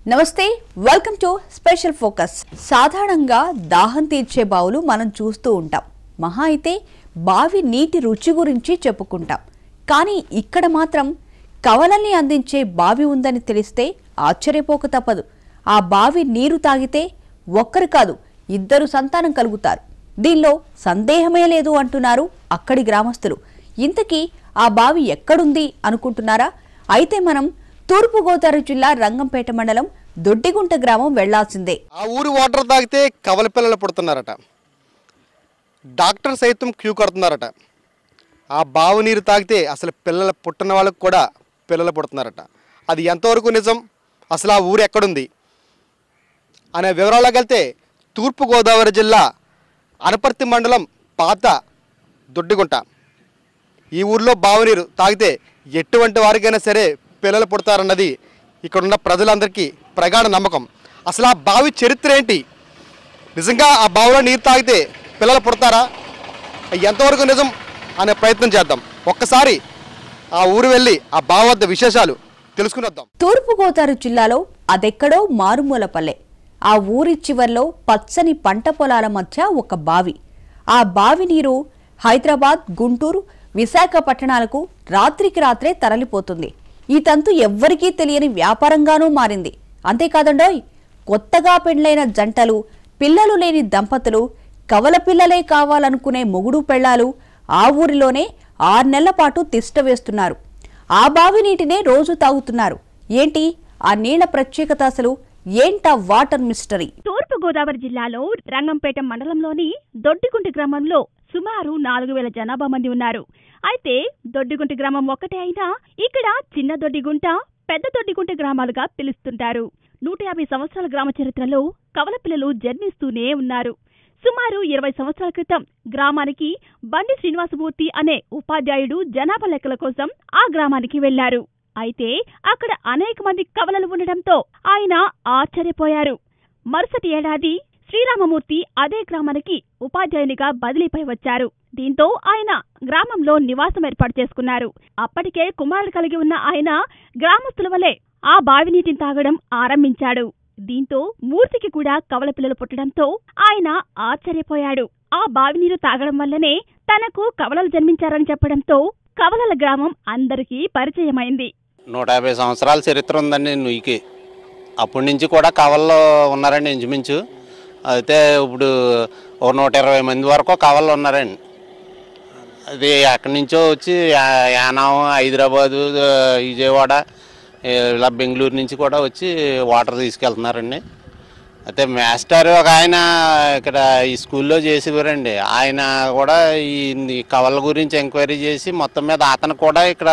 నమస్తే welcome to special focus సాధారణంగా దాహం తీర్చే బావులు మనం చూస్తూ ఉంటాం మహా అయితే బావి నీటి రుచి గురించి చెప్పుకుంటాం కానీ ఇక్కడ మాత్రం కవలల్ని అందించే బావి ఉందని తెలిస్తే ఆశ్చర్యపోక తప్పదు ఆ బావి నీరు తాగితే ఒక్కరు కాదు ఇద్దరు సంతానం కలుగుతారు దీనిలో సందేహమే లేదు అంటున్నారు అక్కడి గ్రామస్తులు ఇంతకీ ఆ బావి ఎక్కడుంది అనుకుంటున్నారా అయితే మనం తూర్పుగోదావరి జిల్లా రంగంపేట మండలం దొడ్డిగుంట గ్రామం వెళ్లాల్సిందే ఆ ఊరి వాటర్ తాగితే కవల పిల్లలు పుడుతున్నారట డాక్టర్ సైతం క్యూ కడుతున్నారట ఆ బావు నీరు తాగితే అసలు పిల్లలు పుట్టిన వాళ్ళకు కూడా పిల్లలు పుడుతున్నారట అది ఎంతవరకు నిజం అసలు ఆ ఊరు ఎక్కడుంది అనే వివరాలకు వెళ్తే తూర్పుగోదావరి జిల్లా అనపర్తి మండలం పాత దొడ్డిగుంట ఈ ఊర్లో బావునీరు తాగితే ఎటువంటి వారికైనా సరే పిల్లలు పుడతారన్నది ఇక్కడున్న ప్రజలందరికీ ప్రగాఢ నమ్మకం అసలు ఆ బావి చరిత్ర ఏంటి నిజంగా ఆ బావిలో నీరు తాగితే పిల్లలు పుడతారా ఎంతవరకు నిజం అనే ప్రయత్నం చేద్దాం ఒక్కసారి ఆ ఊరు వెళ్ళి ఆ బావి వద్ద విశేషాలు తెలుసుకుని వద్దాం తూర్పుగోదావరి జిల్లాలో అదెక్కడో మారుమూల పల్లె ఆ ఊరి చివర్లో పచ్చని పంట పొలాల మధ్య ఒక బావి ఆ బావి నీరు హైదరాబాద్ గుంటూరు విశాఖ పట్టణాలకు రాత్రికి రాత్రే తరలిపోతుంది ఈ తంతు ఎవ్వరికీ తెలియని వ్యాపారంగానూ మారింది అంతేకాదండోయ్ కొత్తగా పెండ్లైన జంటలు పిల్లలు లేని దంపతులు కవల పిల్లలే కావాలనుకునే మొగుడు పెళ్ళాలు ఆ ఊరిలోనే ఆరు నెలల పాటు తిష్ట వేస్తున్నారు ఆ బావి నీటినే రోజు తాగుతున్నారు ఏంటి ఆ నీళ్ల ప్రత్యేకత అసలు ఏంటా వాటర్ మిస్టరీ తూర్పు గోదావరి జిల్లాలో రంగంపేట మండలంలోని దొడ్డిగుంటి గ్రామంలో సుమారు నాలుగు వేల జనాభా మంది ఉన్నారు అయితే దొడ్డిగుంటి గ్రామం ఒక్కటే అయినా ఇక్కడ చిన్న దొడ్డిగుంట పెద్ద దొడ్డిగుంట గ్రామాలుగా పిలుస్తుంటారు నూట యాభై సంవత్సరాల గ్రామ చరిత్రలో కవల పిల్లలు జన్మిస్తూనే ఉన్నారు సుమారు ఇరవై సంవత్సరాల క్రితం గ్రామానికి బండి శ్రీనివాసమూర్తి అనే ఉపాధ్యాయుడు జనాభా లెక్కల కోసం ఆ గ్రామానికి వెళ్లారు అయితే అక్కడ అనేక మంది కవలలు ఉండడంతో ఆయన ఆశ్చర్యపోయారు మరుసటి ఏడాది శ్రీరామమూర్తి అదే గ్రామానికి ఉపాధ్యాయునిగా బదిలీపై వచ్చారు దీంతో ఆయన గ్రామంలో నివాసం ఏర్పాటు చేసుకున్నారు అప్పటికే కుమారుడు కలిగి ఉన్న ఆయన గ్రామస్తుల వలె ఆ బావి నీటిని తాగడం ఆరంభించాడు దీంతో మూర్తికి కూడా కవల పిల్లలు పుట్టడంతో ఆయన ఆశ్చర్యపోయాడు ఆ బావి నీరు తాగడం వల్లనే తనకు కవలలు జన్మించారని చెప్పడంతో కవలల గ్రామం అందరికీ పరిచయమైంది నూట యాభై సంవత్సరాల చరిత్ర ఉందండి నుయ్యికి అప్పటి నుంచి కూడా కవల్లో ఉన్నారండి ఇంచుమించు అయితే ఇప్పుడు ఓ నూట ఇరవై మంది వరకు కవల్లో ఉన్నారండి అది ఎక్కడి నుంచో వచ్చి యా- యానాం హైదరాబాదు ఆ, విజయవాడ ఏ, ఇలా బెంగళూరు నుంచి కూడా వచ్చి వాటర్ తీసుకెళ్తున్నారండి అయితే మాస్టర్ ఒక ఆయన ఇక్కడ ఈ స్కూల్లో చేసేవారండి ఆయన కూడా ఈ ఈ కవల గురించి ఎంక్వైరీ చేసి మొత్తం మీద అతను కూడా ఇక్కడ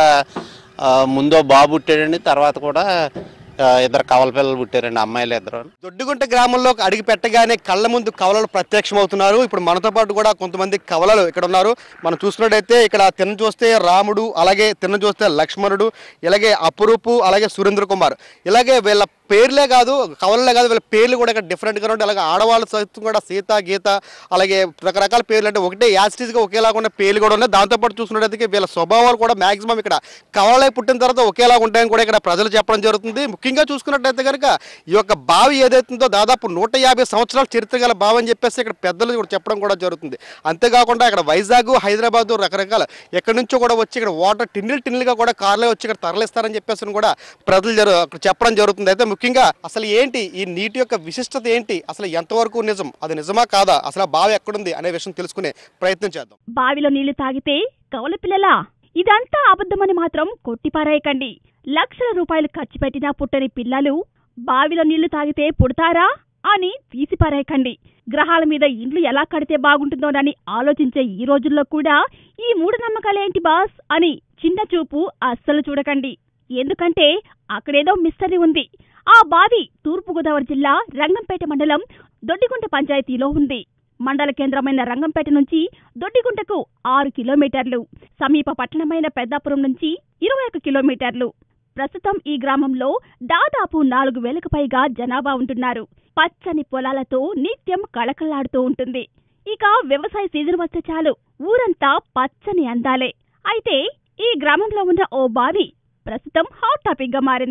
ఆ, ముందో బాబు పుట్టాడండి తర్వాత కూడా ఆ, ఇద్దరు కవల పిల్లలు పుట్టారండి అమ్మాయిలు ఇద్దరు దొడ్డిగుంట గ్రామంలో అడిగి పెట్టగానే కళ్ళ ముందు కవలలు ప్రత్యక్షమవుతున్నారు ఇప్పుడు మనతో పాటు కూడా కొంతమంది కవలలు ఇక్కడ ఉన్నారు మనం చూసుకున్నట్టయితే ఇక్కడ తిన్న చూస్తే రాముడు అలాగే తిన్న చూస్తే లక్ష్మణుడు ఇలాగే అపురూపు అలాగే సురేంద్ర కుమార్ ఇలాగే వీళ్ళ పేర్లే కాదు కవలలే కాదు వీళ్ళ పేర్లు కూడా ఇక్కడ డిఫరెంట్గా ఉంటాయి అలాగే ఆడవాళ్ళ సైతం కూడా సీత గీత అలాగే రకరకాల పేర్లు అంటే ఒకటే యాసిటీస్గా ఒకేలాగా ఉన్న పేర్లు కూడా ఉన్నాయి దాంతోపాటు చూసుకున్నట్టయితే వీళ్ళ స్వభావాలు కూడా మాక్సిమం ఇక్కడ కవలలై పుట్టిన తర్వాత ఒకేలాగా ఉంటాయని కూడా ఇక్కడ ప్రజలు చెప్పడం జరుగుతుంది ముఖ్యంగా చూసుకున్నట్టయితే కనుక ఈ యొక్క బావి ఏదైతుందో దాదాపు నూట యాభై సంవత్సరాల చరిత్ర గల బావి అని చెప్పేసి ఇక్కడ పెద్దలు కూడా చెప్పడం కూడా జరుగుతుంది అంతేకాకుండా ఇక్కడ వైజాగ్ హైదరాబాద్ రకరకాల ఎక్కడి నుంచో కూడా వచ్చి ఇక్కడ వాటర్ టిన్నిల్ టిన్నిల్గా కూడా కార్లే వచ్చి ఇక్కడ తరలిస్తారని చెప్పేసి కూడా ప్రజలు జరు అక్కడ చెప్పడం జరుగుతుంది అయితే ముఖ్యంగా అసలు ఏంటి ఈ నీటి యొక్క విశిష్టత ఏంటి అసలు ఎంతవరకు నిజం అది నిజమా కాదా అసలు ఆ బావి ఎక్కడుంది అనే విషయం తెలుసుకునే ప్రయత్నం చేద్దాం బావిలో నీళ్లు తాగితే కవల పిల్లలా ఇదంతా అబద్ధమని మాత్రం కొట్టిపారేయకండి లక్షల రూపాయలు ఖర్చు పెట్టినా పుట్టని పిల్లలు బావిలో నీళ్లు తాగితే పుడతారా అని తీసిపారేయకండి గ్రహాల మీద ఇండ్లు ఎలా కడితే బాగుంటుందోనని ఆలోచించే ఈ రోజుల్లో కూడా ఈ మూఢనమ్మకాలేంటి బాస్ అని చిన్న చూపు అస్సలు చూడకండి ఎందుకంటే అక్కడేదో మిస్టరీ ఉంది ఆ బావి తూర్పుగోదావరి జిల్లా రంగంపేట మండలం దొడ్డిగుంట పంచాయతీలో ఉంది మండల కేంద్రమైన రంగంపేట నుంచి దొడ్డిగుంటకు ఆరు కిలోమీటర్లు సమీప పట్టణమైన పెద్దాపురం నుంచి ఇరవై ఒక కిలోమీటర్లు ప్రస్తుతం ఈ గ్రామంలో దాదాపు నాలుగు వేలకు పైగా జనాభా ఉంటున్నారు పచ్చని పొలాలతో నిత్యం కళకళలాడుతూ ఉంటుంది ఇక వ్యవసాయ సీజన్ వస్తే చాలు ఊరంతా పచ్చని అందాలే అయితే ఈ గ్రామంలో ఉన్న ఓ బావి ప్రస్తుతం హాట్ టాపిక్ గా మారింది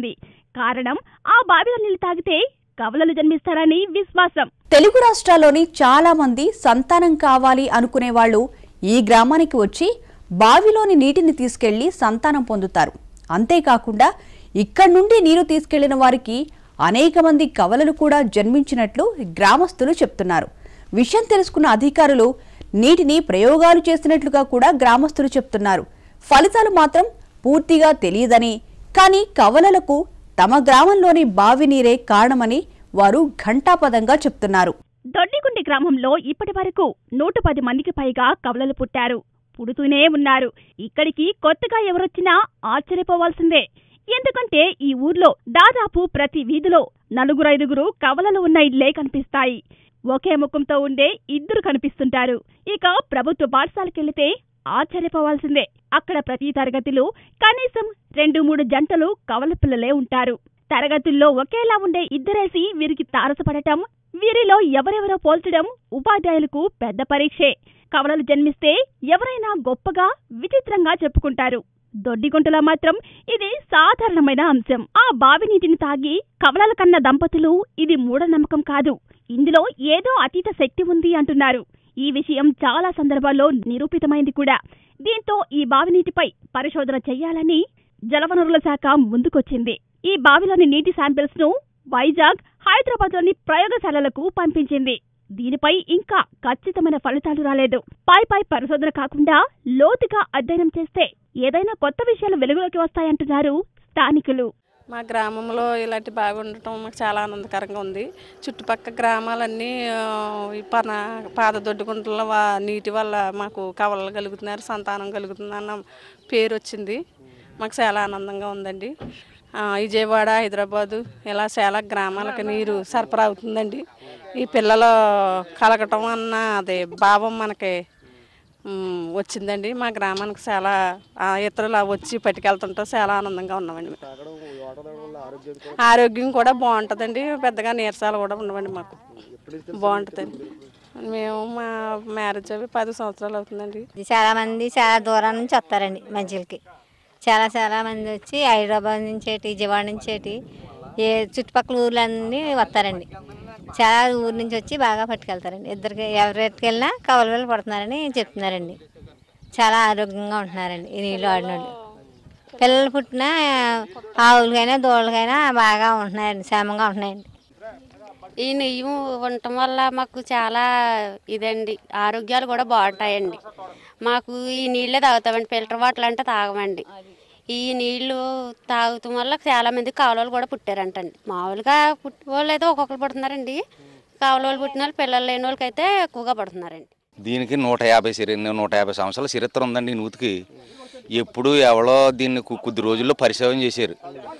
కారణం ఆ బావిలో నీళ్లు తాగితే కవలలు జన్మిస్తారని విశ్వాసం తెలుగు రాష్ట్రాల్లోని చాలా మంది సంతానం కావాలి అనుకునే వాళ్ళు ఈ గ్రామానికి వచ్చి బావిలోని నీటిని తీసుకెళ్లి సంతానం పొందుతారు అంతేకాకుండా ఇక్కడి నుండి నీరు తీసుకెళ్లిన వారికి అనేక మంది కవలలు కూడా జన్మించినట్లు గ్రామస్తులు చెప్తున్నారు విషయం తెలుసుకున్న అధికారులు నీటిని ప్రయోగాలు చేసినట్లుగా కూడా గ్రామస్తులు చెప్తున్నారు ఫలితాలు మాత్రం పూర్తిగా తెలియదని కానీ కవలలకు తమ గ్రామంలోని బావి నీరే కారణమని వారు ఘంటాపదంగా చెప్తున్నారు దొడ్డిగుండి గ్రామంలో ఇప్పటి వరకు నూట పది మందికి పైగా కవలలు పుట్టారు పుడుతూనే ఉన్నారు ఇక్కడికి కొత్తగా ఎవరొచ్చినా ఆశ్చర్యపోవాల్సిందే ఎందుకంటే ఈ ఊర్లో దాదాపు ప్రతి వీధిలో నలుగురు ఐదుగురు కవలలు ఉన్న ఇళ్లే కనిపిస్తాయి ఒకే ముఖంతో ఉండే ఇద్దరు కనిపిస్తుంటారు ఇక ప్రభుత్వ పాఠశాలకెళ్లితే ఆశ్చర్యపోవాల్సిందే అక్కడ ప్రతి తరగతిలో కనీసం రెండు మూడు జంటలు కవల పిల్లలే ఉంటారు తరగతుల్లో ఒకేలా ఉండే ఇద్దరేసి వీరికి తారసపడటం వీరిలో ఎవరెవరో పోల్చడం ఉపాధ్యాయులకు పెద్ద పరీక్షే కవలలు జన్మిస్తే ఎవరైనా గొప్పగా విచిత్రంగా చెప్పుకుంటారు దొడ్డిగుంటలో మాత్రం ఇది సాధారణమైన అంశం ఆ బావి నీటిని తాగి కవలల కన్న దంపతులు ఇది మూఢనమ్మకం కాదు ఇందులో ఏదో అతీత శక్తి ఉంది అంటున్నారు ఈ విషయం చాలా సందర్భాల్లో నిరూపితమైంది కూడా దీంతో ఈ బావి నీటిపై పరిశోధన చెయ్యాలని జలవనరుల శాఖ ముందుకొచ్చింది ఈ బావిలోని నీటి శాంపిల్స్ ను వైజాగ్ హైదరాబాద్లోని ప్రయోగశాలలకు పంపించింది దీనిపై ఇంకా ఖచ్చితమైన ఫలితాలు రాలేదు పై పై పరిశోధన కాకుండా లోతుగా అధ్యయనం చేస్తే ఏదైనా కొత్త విషయాలు వెలుగులోకి వస్తాయంటున్నారు స్థానికులు మా గ్రామంలో ఇలాంటి బావి ఉండటం మాకు చాలా ఆనందకరంగా ఉంది చుట్టుపక్కల గ్రామాలన్నీ ఆ, ఈ పన పాద దొడ్డుకుంటల వా- నీటి వల్ల మాకు కవలలు కలుగుతున్నారు సంతానం కలుగుతుంది అన్న పేరు వచ్చింది మాకు చాలా ఆనందంగా ఉందండి ఆ, విజయవాడ హైదరాబాదు ఇలా చాలా గ్రామాలకు నీరు సరఫరా అవుతుందండి ఈ పిల్లలు కలగటం అన్న అదే భావం మనకి మ్, వచ్చిందండి మా గ్రామానికి చాలా ఆ, ఇతరులు వచ్చి పట్టుకెళ్తుంటే చాలా ఆనందంగా ఉన్నామండి ఆరోగ్యం కూడా బాగుంటుందండి పెద్దగా నీరసాలు కూడా ఉండవండి మాకు బాగుంటుందండి మేము మా మ్యారేజ్ అవి పది సంవత్సరాలు అవుతుందండి ఇది చాలా మంది చాలా దూరం నుంచి వస్తారండి మంచిలకి చాలా చాలా మంది వచ్చి హైదరాబాద్ నుంచి ఏటి విజయవాడ నుంచి ఏటి ఏ చుట్టుపక్కల ఊర్లన్నీ వస్తారండి చాలా ఊరు నుంచి వచ్చి బాగా పట్టుకెళ్తారండి ఇద్దరికి ఎవరి ఎట్టుకెళ్ళినా కవల వేలు పడుతున్నారని చెప్తున్నారండి చాలా ఆరోగ్యంగా ఉంటున్నారండి ఈ నీళ్ళు ఆడినోళ్ళు పిల్లలు పుట్టిన ఆవులకైనా దూడలకైనా బాగా ఉంటున్నాయండి క్షేమంగా ఉంటున్నాయండి ఈ నెయ్యి ఉండటం వల్ల మాకు చాలా ఇదండి ఆరోగ్యాలు కూడా బాగుంటాయండి మాకు ఈ నీళ్ళే తాగుతామండి ఫిల్టర్ వాటర్ అంటే తాగమండి ఈ నీళ్లు తాగటం వల్ల చాలా మంది కాలువలు కూడా పుట్టారంటండి మామూలుగా పుట్టి వాళ్ళు అయితే ఒక్కొక్కరు పడుతున్నారండి కాలువలు పుట్టిన వాళ్ళు పిల్లలు లేని వాళ్ళకైతే ఎక్కువగా పడుతున్నారండి దీనికి నూట యాభై చరి నూట యాభై సంవత్సరాల చరిత్ర ఉందండి ఈ నూతికి ఎప్పుడు ఎవరో దీన్ని కు- కొద్ది రోజుల్లో పరిశోధన చేశారు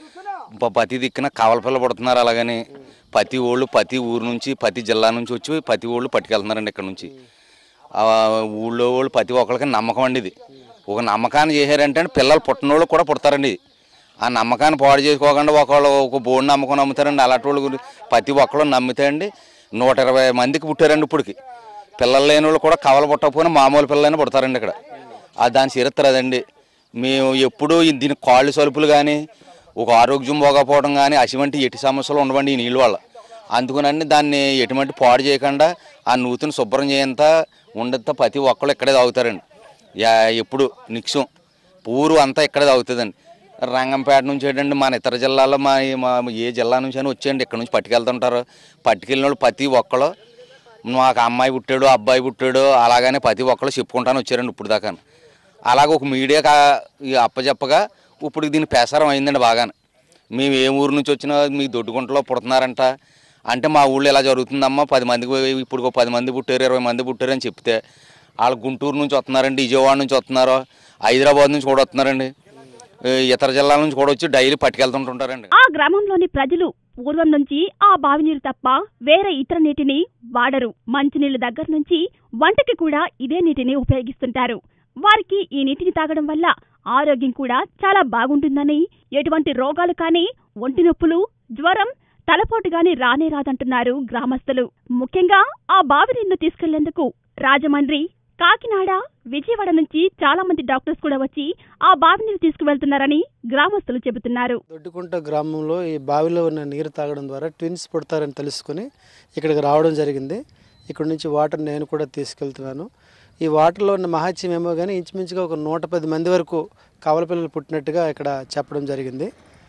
ప- ప్రతి దిక్కున కావల పిల్ల పడుతున్నారు అలాగని ప్రతి ఊళ్ళు ప్రతి ఊరు నుంచి ప్రతి జిల్లా నుంచి వచ్చి ప్రతి ఊళ్ళు పట్టుకెళ్తున్నారండి ఇక్కడ నుంచి ఆ ఊళ్ళో వాళ్ళు ప్రతి ఒక్కరికి నమ్మకం అండి ఇది ఒక నమ్మకాన్ని చేశారంటే పిల్లలు పుట్టినోళ్ళు కూడా పుడతారండి ఆ నమ్మకాన్ని పాడు చేసుకోకుండా ఒకళ్ళు ఒక బోర్డు నమ్మకం నమ్ముతారండి అలాంటి వాళ్ళు గురి- ప్రతి ఒక్కళ్ళు నమ్మితే అండి నూట ఇరవై మందికి పుట్టారండి ఇప్పటికి పిల్లలు లేని వాళ్ళు కూడా కవల పుట్టకపోయినా మామూలు పిల్లలైనా పుడతారండి ఇక్కడ ఆ దాని చరిత్ర అదండి మేము ఎప్పుడూ ఈ- దీని కాళ్ళు సలుపులు కానీ ఒక ఆరోగ్యం పోకపోవడం కానీ అటువంటి ఎట్టి సమస్యలు ఉండవండి ఈ నీళ్ళ వల్ల అందుకనండి దాన్ని ఎటువంటి పాడు చేయకుండా ఆ నూతిని శుభ్రం చేయంత ఉండేంత ప్రతి ఒక్కళ్ళు ఇక్కడే తాగుతారండి యా- ఎప్పుడు నిక్షం ఊరు అంతా ఇక్కడే తాగుతుందండి రంగంపేట నుంచి ఏంటంటే మన ఇతర జిల్లాలో మా మా ఏ జిల్లా నుంచి అయినా వచ్చేయండి ఇక్కడ నుంచి పట్టుకెళ్తుంటారు పట్టుకెళ్ళిన వాళ్ళు ప్రతి ఒక్కళ్ళు మాకు అమ్మాయి పుట్టాడు అబ్బాయి పుట్టాడు అలాగనే ప్రతి ఒక్కళ్ళు చెప్పుకుంటాను వచ్చారండి ఇప్పుడు దాకా అలాగ ఒక మీడియా కా- ఈ అప్పచెప్పగా ఇప్పుడు దీని ప్రసారం అయిందండి బాగానే మేము ఏ ఊరు నుంచి వచ్చినా మీ దొడ్డుగుంటలో పుడుతున్నారంట అంటే మా ఊళ్ళో ఇలా జరుగుతుందమ్మా పది మందికి ఇప్పుడు ఒక పది మంది పుట్టారు ఇరవై మంది పుట్టారు అని చెప్తే వాళ్ళు గుంటూరు నుంచి వస్తున్నారండి విజయవాడ నుంచి వస్తున్నారు హైదరాబాద్ నుంచి కూడా వస్తున్నారండి ఈ ఇతర జిల్లాల నుంచి కూడా వచ్చి డైలీ పట్టుకెళ్తుంటుంటారండి ఆ గ్రామంలోని ప్రజలు పూర్వం నుంచి ఆ బావి నీరు తప్ప వేరే ఇతర నీటిని వాడరు మంచినీళ్లు దగ్గర నుంచి వంటకి కూడా ఇదే నీటిని ఉపయోగిస్తుంటారు వారికి ఈ నీటిని తాగడం వల్ల ఆరోగ్యం కూడా చాలా బాగుంటుందని ఎటువంటి రోగాలు కానీ ఒంటి నొప్పులు జ్వరం తలపోటు గాని రానే రాదంటున్నారు గ్రామస్తులు ముఖ్యంగా ఆ బావి నీళ్లు తీసుకెళ్లేందుకు రాజమండ్రి కాకినాడ విజయవాడ నుంచి చాలా మంది డాక్టర్స్ కూడా వచ్చి ఆ బావి నీరు తీసుకువెళ్తున్నారని గ్రామస్తులు చెబుతున్నారు దొడ్డికుంట గ్రామంలో ఈ బావిలో ఉన్న నీరు తాగడం ద్వారా ట్విన్స్ పుడతారని తెలుసుకుని ఇక్కడికి రావడం జరిగింది ఇక్కడ నుంచి వాటర్ నేను కూడా తీసుకెళ్తున్నాను ఈ వాటర్లో ఉన్న మహత్యం ఏమో కానీ ఇంచుమించుగా ఒక నూట పది మంది వరకు కవల పిల్లలు పుట్టినట్టుగా ఇక్కడ చెప్పడం జరిగింది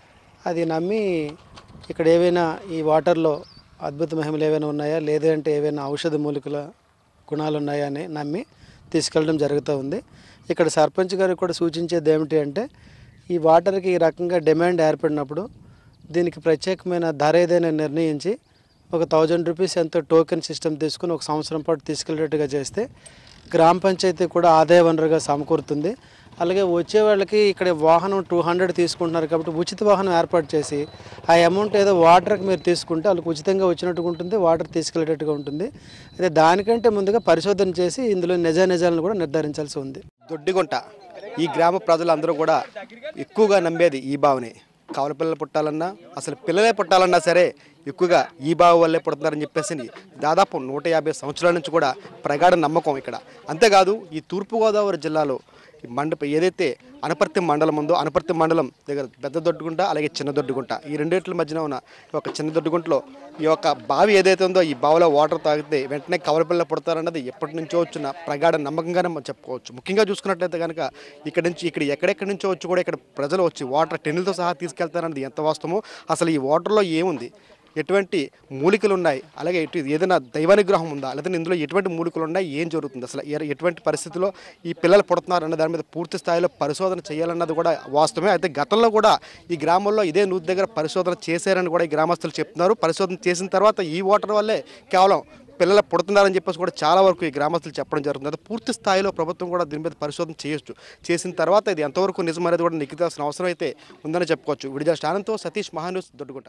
అది నమ్మి ఇక్కడ ఏవైనా ఈ వాటర్లో అద్భుత మహిమలు ఏవైనా ఉన్నాయా లేదంటే ఏవైనా ఔషధ మూలికల గుణాలు ఉన్నాయా అని నమ్మి తీసుకెళ్ళడం జరుగుతూ ఉంది ఇక్కడ సర్పంచ్ గారు కూడా సూచించేది ఏమిటి అంటే ఈ వాటర్కి ఈ రకంగా డిమాండ్ ఏర్పడినప్పుడు దీనికి ప్రత్యేకమైన ధర ఏదైనా నిర్ణయించి ఒక థౌజండ్ రూపీస్ ఎంతో టోకెన్ సిస్టమ్ తీసుకుని ఒక సంవత్సరం పాటు తీసుకెళ్ళేట్టుగా చేస్తే గ్రామ పంచాయతీ కూడా ఆదాయ వనరుగా సమకూరుతుంది అలాగే వచ్చే వాళ్ళకి ఇక్కడ వాహనం టూ హండ్రెడ్ తీసుకుంటున్నారు కాబట్టి ఉచిత వాహనం ఏర్పాటు చేసి ఆ అమౌంట్ ఏదో వాటర్కి మీరు తీసుకుంటే వాళ్ళకి ఉచితంగా వచ్చినట్టుగా ఉంటుంది వాటర్ తీసుకెళ్ళేటట్టుగా ఉంటుంది అయితే దానికంటే ముందుగా పరిశోధన చేసి ఇందులో నిజ నిజాలను కూడా నిర్ధారించాల్సి ఉంది దొడ్డిగుంట ఈ గ్రామ ప్రజలందరూ కూడా ఎక్కువగా నమ్మేది ఈ బావిని కవల పిల్లలు పుట్టాలన్నా అసలు పిల్లలే పుట్టాలన్నా సరే ఎక్కువగా ఈ బావి వల్లే పుడుతున్నారని చెప్పేసి దాదాపు నూట యాభై సంవత్సరాల నుంచి కూడా ప్రగాఢ నమ్మకం ఇక్కడ అంతేకాదు ఈ తూర్పుగోదావరి జిల్లాలో ఈ మండప ఏదైతే అనపర్తి మండలం ఉందో అనపర్తి మండలం దగ్గర పెద్ద దొడ్డుగుంట అలాగే చిన్న దొడ్డుగుంట ఈ రెండింటి మధ్యన ఉన్న ఈ యొక్క చిన్న దొడ్డుగుంటలో ఈ యొక్క బావి ఏదైతే ఉందో ఈ బావిలో వాటర్ తాగితే వెంటనే కవల పిల్ల పుడతారన్నది ఎప్పటి నుంచో వచ్చిన ప్రగాఢ నమ్మకంగానే మనం చెప్పుకోవచ్చు ముఖ్యంగా చూసుకున్నట్లయితే కనుక ఇక్కడ నుంచి ఇక్కడ ఎక్కడెక్కడి నుంచో వచ్చి కూడా ఇక్కడ ప్రజలు వచ్చి వాటర్ టెన్నులతో సహా తీసుకెళ్తారన్నది ఎంత వాస్తవమో అసలు ఈ వాటర్లో ఏముంది ఎటువంటి మూలికలు ఉన్నాయి అలాగే ఎటు ఏదైనా దైవానుగ్రహం ఉందా లేదా ఇందులో ఎటువంటి మూలికలు ఉన్నాయి ఏం జరుగుతుంది అసలు ఎ- ఎటువంటి పరిస్థితిలో ఈ పిల్లలు పుడుతున్నారు అన్న దాని మీద పూర్తి స్థాయిలో పరిశోధన చేయాలన్నది కూడా వాస్తవమే అయితే గతంలో కూడా ఈ గ్రామంలో ఇదే నూతి దగ్గర పరిశోధన చేశారని కూడా ఈ గ్రామస్తులు చెప్తున్నారు పరిశోధన చేసిన తర్వాత ఈ వాటర్ వల్లే కేవలం పిల్లలు పుడుతున్నారని చెప్పేసి కూడా చాలా వరకు ఈ గ్రామస్తులు చెప్పడం జరుగుతుంది అయితే పూర్తి స్థాయిలో ప్రభుత్వం కూడా దీని మీద పరిశోధన చేయొచ్చు చేసిన తర్వాత ఇది ఎంతవరకు నిజమనేది కూడా నిగ్గుతాల్సిన అవసరం అయితే ఉందని చెప్పుకోవచ్చు విడిజా స్టానంతో సతీష్ మహాన్యూస్ దొడ్డుకుంట